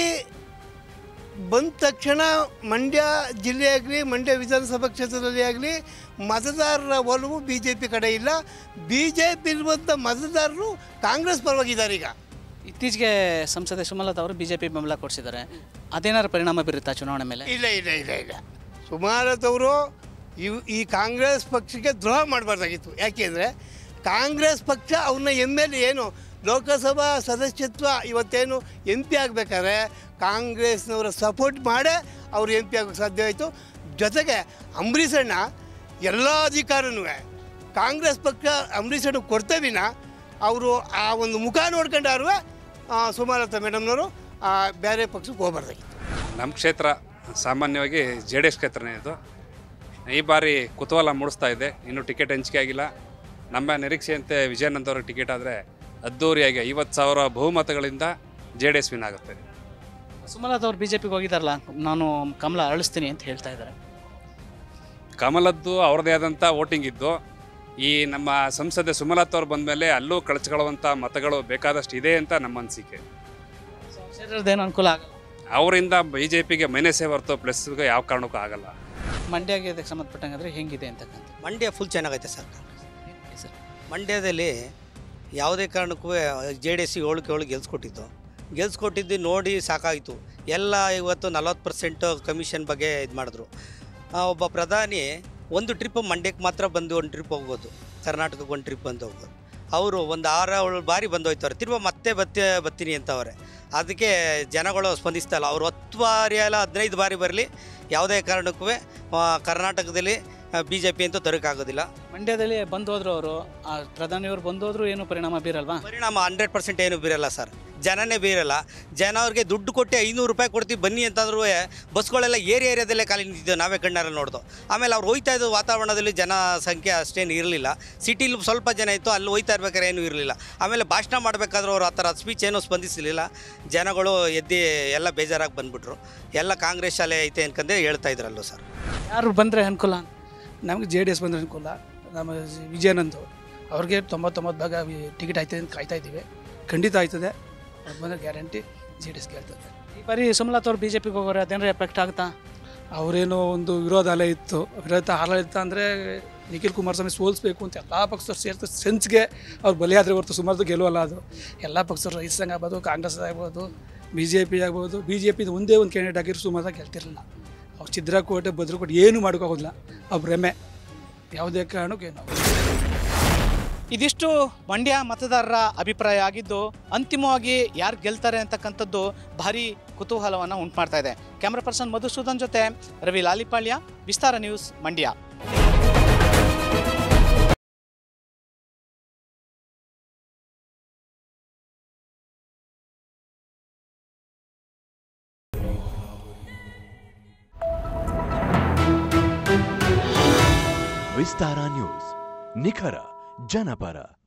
ಬಂದ ತಕ್ಷಣ ಮಂಡ್ಯ ಜಿಲ್ಲೆ ಆಗಲಿ ಮಂಡ್ಯ ವಿಧಾನಸಭಾ ಕ್ಷೇತ್ರದಲ್ಲಿ ಆಗಲಿ ಮತದಾರರ ಒಲವು ಬಿ ಜೆ ಪಿ ಕಡೆ ಇಲ್ಲ ಬಿ ಜೆ ಪಿ ಇರುವಂಥ ಮತದಾರರು ಕಾಂಗ್ರೆಸ್ ಪರವಾಗಿದ್ದಾರೆ ಈಗ ಇತ್ತೀಚೆಗೆ ಸಂಸದೆ ಸುಮಲತಾ ಅವರು ಬಿಜೆಪಿ ಬೆಂಬಲ ಕೊಡಿಸಿದ್ದಾರೆ ಅದೇನಾದ್ರು ಪರಿಣಾಮ ಬೀರುತ್ತಾ ಚುನಾವಣೆ ಮೇಲೆ ಇಲ್ಲ ಇಲ್ಲ ಇಲ್ಲ ಇಲ್ಲ ಸುಮಾರತವರು ಇವು ಈ ಕಾಂಗ್ರೆಸ್ ಪಕ್ಷಕ್ಕೆ ದ್ರೋಹ ಮಾಡಬಾರ್ದಾಗಿತ್ತು ಯಾಕೆಂದರೆ ಕಾಂಗ್ರೆಸ್ ಪಕ್ಷ ಅವ್ರನ್ನ ಎಮ್ ಎಲ್ ಏನು ಲೋಕಸಭಾ ಸದಸ್ಯತ್ವ ಇವತ್ತೇನು ಎಂ ಪಿ ಆಗಬೇಕಾದ್ರೆ ಕಾಂಗ್ರೆಸ್ನವರ ಸಪೋರ್ಟ್ ಮಾಡೇ ಅವರು ಎಂ ಪಿ ಆಗೋಕ್ಕೆ ಸಾಧ್ಯ ಆಯಿತು ಜೊತೆಗೆ ಅಂಬರೀಷಣ್ಣ ಎಲ್ಲ ಅಧಿಕಾರನೂ ಕಾಂಗ್ರೆಸ್ ಪಕ್ಷ ಅಂಬರೀಷಣ್ಣ ಕೊಡ್ತೇವಿನ ಅವರು ಆ ಒಂದು ಮುಖ ನೋಡ್ಕೊಂಡಾರು ಸುಮಾರತ ಮೇಡಮ್ನವರು ಬೇರೆ ಪಕ್ಷಕ್ಕೆ ಹೋಗ್ಬಾರ್ದಾಗಿತ್ತು ನಮ್ಮ ಕ್ಷೇತ್ರ ಸಾಮಾನ್ಯವಾಗಿ ಜೆ ಡಿ ಎಸ್ ಕ್ಷೇತ್ರನೇ ಇದು ಈ ಬಾರಿ ಕುತೂಹಲ ಮೂಡಿಸ್ತಾ ಇದೆ ಇನ್ನೂ ಟಿಕೆಟ್ ಹಂಚಿಕೆ ಆಗಿಲ್ಲ ನಮ್ಮ ನಿರೀಕ್ಷೆಯಂತೆ ವಿಜಯಾನಂದ್ ಅವ್ರಿಗೆ ಟಿಕೆಟ್ ಆದರೆ ಅದ್ದೂರಿಯಾಗಿ ಐವತ್ತು ಸಾವಿರ ಬಹುಮತಗಳಿಂದ ಜೆ ಡಿ ಎಸ್ ವಿನ್ ಆಗುತ್ತೆ ಸುಮಲತಾ ಅವರು ಬಿಜೆಪಿಗೆ ಹೋಗಿದಾರಲ್ಲ ನಾನು ಕಮಲ ಅರಳಿಸ್ತೀನಿ ಅಂತ ಹೇಳ್ತಾ ಇದ್ದಾರೆ ಕಮಲದ್ದು ಅವ್ರದ್ದೇ ಆದಂಥ ವೋಟಿಂಗ್ ಇದ್ದು ಈ ನಮ್ಮ ಸಂಸದೆ ಸುಮಲತಾ ಅವ್ರು ಬಂದಮೇಲೆ ಅಲ್ಲೂ ಕಳಚ್ಕೊಳ್ಳುವಂಥ ಮತಗಳು ಬೇಕಾದಷ್ಟು ಇದೆ ಅಂತ ನಮ್ಮ ಅನಿಸಿಕೆ ಕ್ಷೇತ್ರದ್ದೇನು ಅನುಕೂಲ ಆಗಲ್ಲ ಅವರಿಂದ ಬಿ ಜೆ ಪಿಗೆ ಮೈನಸ್ಸೇ ಹೊರತು ಪ್ಲಸ್ಗೆ ಯಾವ ಕಾರಣಕ್ಕೂ ಆಗಲ್ಲ ಮಂಡ್ಯಗೆ ಇದಕ್ಕೆ ಸಂಬಂಧಪಟ್ಟಂಗೆ ಅಂದರೆ ಹೆಂಗಿದೆ ಅಂತಕ್ಕಂಥ ಮಂಡ್ಯ ಫುಲ್ ಚೆನ್ನಾಗೈತೆ ಸರ್ ಮಂಡ್ಯದಲ್ಲಿ ಯಾವುದೇ ಕಾರಣಕ್ಕೂ ಜೆ ಡಿ ಎಸ್ ಏಳಕ್ಕೆ ಏಳು ಗೆಲ್ಸ್ಕೊಟ್ಟಿದ್ದು ಗೆಲ್ಸ್ಕೊಟ್ಟಿದ್ದು ನೋಡಿ ಸಾಕಾಯಿತು ಎಲ್ಲ ಇವತ್ತು ನಲವತ್ತು ಪರ್ಸೆಂಟ್ ಕಮಿಷನ್ ಬಗ್ಗೆ ಇದು ಮಾಡಿದ್ರು ಆ, ಒಬ್ಬ ಪ್ರಧಾನಿ ಒಂದು ಟ್ರಿಪ್ ಮಂಡ್ಯಕ್ಕೆ ಮಾತ್ರ ಬಂದು ಒಂದು ಟ್ರಿಪ್ ಹೋಗ್ಬೋದು ಕರ್ನಾಟಕಕ್ಕೆ ಒಂದು ಟ್ರಿಪ್ ಬಂದು ಹೋಗ್ಬೋದು ಅವರು ಒಂದು ಆರು ಏಳು ಬಾರಿ ಬಂದು ಹೋಯ್ತವ್ರೆ ತಿರ್ಗ ಮತ್ತೆ ಬತ್ತೆ ಬರ್ತೀನಿ ಅಂತವ್ರೆ ಅದಕ್ಕೆ ಜನಗಳು ಸ್ಪಂದಿಸ್ತಾ ಇಲ್ಲ ಅವ್ರು ಹತ್ತು ಬಾರಿ ಅಲ್ಲ ಹದಿನೈದು ಬಾರಿ ಬರಲಿ ಯಾವುದೇ ಕಾರಣಕ್ಕೂ ಆ, ಕರ್ನಾಟಕದಲ್ಲಿ ಬಿ ಜೆ ಪಿ ಅಂತೂ ತರೋಕ್ಕಾಗೋದಿಲ್ಲ ಮಂಡ್ಯದಲ್ಲಿ ಬಂದು ಹೋದ್ರು ಅವರು ಆ ಪ್ರಧಾನಿಯವರು ಬಂದು ಹೋದ್ರು ಏನು ಪರಿಣಾಮ ಬೀರಲ್ವಾ ಪರಿಣಾಮ ಹಂಡ್ರೆಡ್ ಪರ್ಸೆಂಟ್ ಏನು ಬೀರಲ್ಲ ಸರ್ ಜನನೇ ಬೀರಲ್ಲ ಜನ ಅವ್ರಿಗೆ ದುಡ್ಡು ಕೊಟ್ಟು ಐನೂರು ರೂಪಾಯಿ ಕೊಡ್ತೀವಿ ಬನ್ನಿ ಅಂತಂದ್ರೂ ಬಸ್ಗಳೆಲ್ಲ ಏರಿಯಾ ಏರಿಯಾದಲ್ಲೇ ಖಾಲಿ ನಿಂತಿದ್ದೆವು ನಾವೇ ಕಣ್ಣಾರಲ್ಲಿ ನೋಡ್ದು ಆಮೇಲೆ ಅವ್ರು ಹೋಯ್ತಾ ಇದ್ದ ವಾತಾವರಣದಲ್ಲಿ ಜನ ಸಂಖ್ಯೆ ಅಷ್ಟೇನು ಇರಲಿಲ್ಲ ಸಿಟಿಲಿ ಸ್ವಲ್ಪ ಜನ ಇತ್ತು ಅಲ್ಲಿ ಹೋಯ್ತಾ ಇರ್ಬೇಕಾದ್ರೆ ಏನೂ ಇರಲಿಲ್ಲ ಆಮೇಲೆ ಭಾಷಣ ಮಾಡಬೇಕಾದ್ರೂ ಅವ್ರು ಆ ಥರ ಸ್ಪೀಚ್ ಏನೂ ಸ್ಪಂದಿಸಲಿಲ್ಲ ಜನಗಳು ಎದ್ದು ಎಲ್ಲ ಬೇಜಾರಾಗಿ ಬಂದ್ಬಿಟ್ರು ಎಲ್ಲ ಕಾಂಗ್ರೆಸ್ ಶಾಲೆ ಐತೆ ಅನ್ಕಂದೇ ಹೇಳ್ತಾ ಇದ್ರಲ್ಲೂ ಸರ್ ಯಾರು ಬಂದರೆ ಅನುಕೂಲ ನಮಗೆ ಜೆ ಡಿ ಎಸ್ ಬಂದರೆ ಅನುಕೂಲ ನಮ್ಮ ವಿಜಯಾನಂದ್ ಅವ್ರಿಗೆ ತೊಂಬತ್ತೊಂಬತ್ತು ಭಾಗ ಟಿಕೆಟ್ ಆಯ್ತದೆ ಅಂತ ಕಾಯ್ತಾ ಇದ್ದೀವಿ ಖಂಡಿತ ಆಯ್ತದೆ ಅದು ಬಂದರೆ ಗ್ಯಾರಂಟಿ ಜೆ ಡಿ ಎಸ್ ಗೆಲ್ತದೆ ಈ ಬಾರಿ ಸುಮಲತಾ ಅವ್ರು ಬಿ ಜೆ ಪಿಗೆ ಹೋಗೋರೆ ಅದೇನಾರ ಎಫೆಕ್ಟ್ ಆಗುತ್ತಾ ಅವರೇನೋ ಒಂದು ವಿರೋಧ ಅಲೆ ಇತ್ತು ವಿರೋಧ ಆಡಳಿತ ಅಂದರೆ ನಿಖಿಲ್ ಕುಮಾರಸ್ವಾಮಿ ಸೋಲಿಸ್ಬೇಕು ಅಂತ ಎಲ್ಲ ಪಕ್ಷದವ್ರು ಸೇರ್ತ ಸೆನ್ಸ್ಗೆ ಅವ್ರು ಬಲಿಯಾದರೆ ಹೊರತು ಸುಮಾರು ಗೆಲುವಲ್ಲ ಅದು ಎಲ್ಲ ಪಕ್ಷದವ್ರು ರೈತ ಸಂಘ ಆಗ್ಬೋದು ಕಾಂಗ್ರೆಸ್ ಆಗ್ಬೋದು ಬಿ ಜೆ ಪಿ ಆಗ್ಬೋದು ಬಿ ಜೆ ಪಿದು ಒಂದೇ ಒಂದು ಕ್ಯಾಂಡಿಡೇಟ್ ಆಗಿರೋ ಸುಮಾರು ಗೆಲ್ತಿರಲಿಲ್ಲ ಅವ್ರು ಚಿದ್ರಕೋಟೆ ಭದ್ರಕೋಟೆ ಏನು ಮಾಡೋಕ್ಕಾಗೋದಿಲ್ಲ ಅವ್ರ ಭ್ರಮೆ ಯಾವುದೇ ಕಾರಣಕ್ಕೂ ಏನು ಇದಿಷ್ಟು ಮಂಡ್ಯ ಮತದಾರರ ಅಭಿಪ್ರಾಯ ಆಗಿದ್ದು ಅಂತಿಮವಾಗಿ ಯಾರು ಗೆಲ್ತಾರೆ ಅಂತಕ್ಕಂಥದ್ದು ಭಾರಿ ಕುತೂಹಲವನ್ನು ಉಂಟು ಮಾಡ್ತಾ ಇದೆ ಕ್ಯಾಮ್ರಾ ಪರ್ಸನ್ ಮಧುಸೂದನ್ ಜೊತೆ ರವಿ ಲಾಲಿಪಾಳ್ಯ ವಿಸ್ತಾರ ನ್ಯೂಸ್ ಮಂಡ್ಯ ವಿಸ್ತಾರ ನ್ಯೂಸ್ ನಿಖರ ಜನಪರ